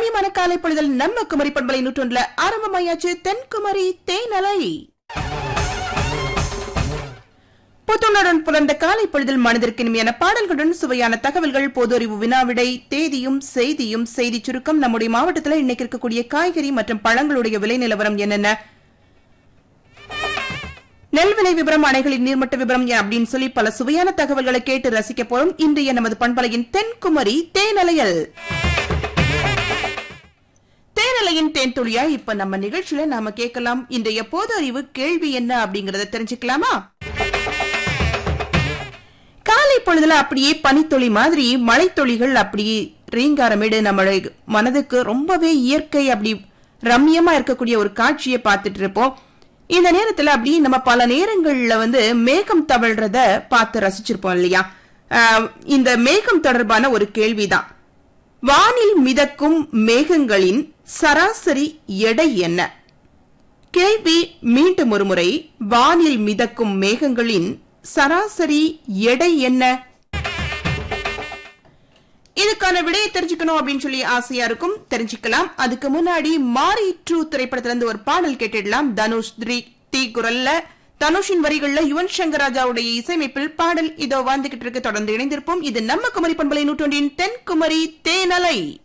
ரம்யமான காலை பொழுதில் நம்ம குமரி பண்பலை நூற்றொன்றுல ஆரம்பமாயாச்சு தென்குமரி தேனலை புத்துணருடன் புலர்ந்த காலை பொழுதில் மனதிற்கு இனிமையான பாடல்களுடன் சுவையான தகவல்கள் பொது அறிவு வினாவிடை தேதியும் செய்தியும் செய்தி சுருக்கம் நம்முடைய மாவட்டத்தில் இன்னைக்கு இருக்கக்கூடிய காய்கறி மற்றும் பழங்களுடைய விலை நிலவரம் என்னென்ன நெல் விலை விவரம் அணைகளின் நீர்மட்ட விவரம் என அப்படின்னு சொல்லி பல சுவையான தகவல்களை கேட்டு ரசிக்க போறோம் இன்றைய நமது பண்பலையின் தென்குமரி தேனலையல் தேனலையின் தேன் துளியா இப்ப நம்ம நிகழ்ச்சியில நாம கேட்கலாம் இன்றைய பொது அறிவு கேள்வி என்ன அப்படிங்கறத தெரிஞ்சுக்கலாமா காலை பொழுதுல அப்படியே பனித்துளி மாதிரி மழைத்துளிகள் அப்படியே ரீங்காரமிடு நம்மளுடைய மனதுக்கு ரொம்பவே இயற்கை அப்படி ரம்யமா இருக்கக்கூடிய ஒரு காட்சியை பார்த்துட்டு இருப்போம் இந்த நேரத்துல அப்படி நம்ம பல நேரங்கள்ல வந்து மேகம் தவழ்றத பார்த்து ரசிச்சிருப்போம் இல்லையா ஆஹ் இந்த மேகம் தொடர்பான ஒரு கேள்விதான் வானில் மிதக்கும் மேகங்களின் சராசரி எடை என்ன கேள்வி மீண்டும் ஒருமுறை வானில் மிதக்கும் மேகங்களின் சராசரி எடை என்ன இதுக்கான விடையை தெரிஞ்சுக்கணும் அப்படின்னு சொல்லி ஆசையா இருக்கும் தெரிஞ்சுக்கலாம் அதுக்கு முன்னாடி மாரி ட்ரூ திரைப்படத்துல இருந்து ஒரு பாடல் கேட்டுடலாம் தனுஷ் த்ரீ டி குரல்ல தனுஷின் வரிகள்ல யுவன் சங்கர் ராஜாவுடைய இசையமைப்பில் பாடல் இதோ வாழ்ந்துகிட்டு இருக்கு தொடர்ந்து இணைந்திருப்போம் இது நம்ம குமரி பண்பலை நூற்றொன்றின் தென்குமரி தேனலை